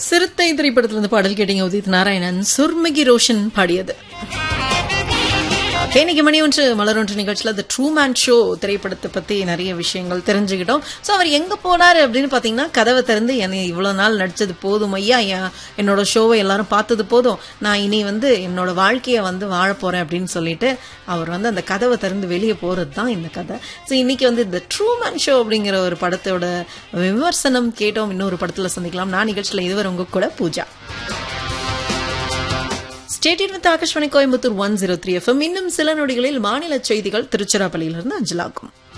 சிறுத்தை திரைப்படத்திலிருந்து பாடல் கேட்டீங்க உதித் நாராயணன் சுர்மிகி ரோஷன் பாடியது Okay, இன்னைக்கு மணி ஒன்று மலர் ஒன்று நிகழ்ச்சியில் த ட்ரூ மேன் ஷோ திரைப்படத்தை பத்தி நிறைய விஷயங்கள் தெரிஞ்சுக்கிட்டோம் ஸோ அவர் எங்க போனாரு அப்படின்னு பாத்தீங்கன்னா கதவை திறந்து என்னை இவ்வளவு நாள் நடிச்சது போதும் ஐயா என் என்னோட ஷோவை எல்லாரும் பார்த்தது போதும் நான் இனி வந்து என்னோட வாழ்க்கையை வந்து வாழ போறேன் அப்படின்னு சொல்லிட்டு அவர் வந்து அந்த கதவை திறந்து வெளியே போறது தான் இந்த கதை ஸோ இன்னைக்கு வந்து த ட்ரூ மேன் ஷோ அப்படிங்கிற ஒரு படத்தோட விமர்சனம் கேட்டோம் இன்னொரு படத்துல சந்திக்கலாம் நான் நிகழ்ச்சியில் இதுவரை உங்க கூட பூஜா ஸ்டேடியன் with Akashvani Coimbatore one zero three FM இன்னும் சில நொடிகளில் மாநில செய்திகள் திருச்சிராப்பள்ளியிலிருந்து அஞ்சலாகும்